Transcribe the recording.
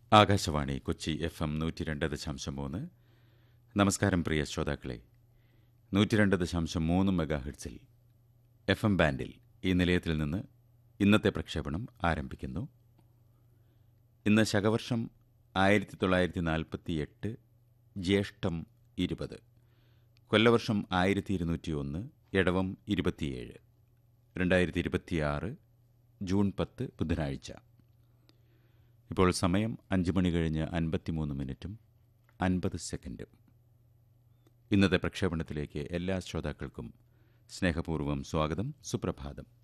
Akashvani Kochi F M നൂറ്റി രണ്ട് ദശാംശം മൂന്ന് നമസ്കാരം പ്രിയ ശ്രോതാക്കളെ നൂറ്റി രണ്ട് ദശാംശം മൂന്ന് മെഗാ ഹെഡ്സിൽ എഫ് എം ബാൻഡിൽ ഈ നിലയത്തിൽ നിന്ന് ഇന്നത്തെ പ്രക്ഷേപണം ആരംഭിക്കുന്നു ഇന്ന് ശകവർഷം ആയിരത്തി തൊള്ളായിരത്തി നാൽപ്പത്തി എട്ട് ജ്യേഷ്ഠം ഇരുപത് കൊല്ലവർഷം ആയിരത്തി ഇരുന്നൂറ്റി ഒന്ന് ഇടവം ഇരുപത്തിയേഴ് രണ്ടായിരത്തി ഇരുപത്തിയാറ് ജൂൺ പത്ത് ബുധനാഴ്ച ഇപ്പോൾ സമയം അഞ്ച് മണി കഴിഞ്ഞ് അൻപത്തിമൂന്ന് മിനിറ്റും അൻപത് സെക്കൻഡും ഇന്നത്തെ പ്രക്ഷേപണത്തിലേക്ക് എല്ലാ ശ്രോതാക്കൾക്കും സ്നേഹപൂർവ്വം സ്വാഗതം സുപ്രഭാതം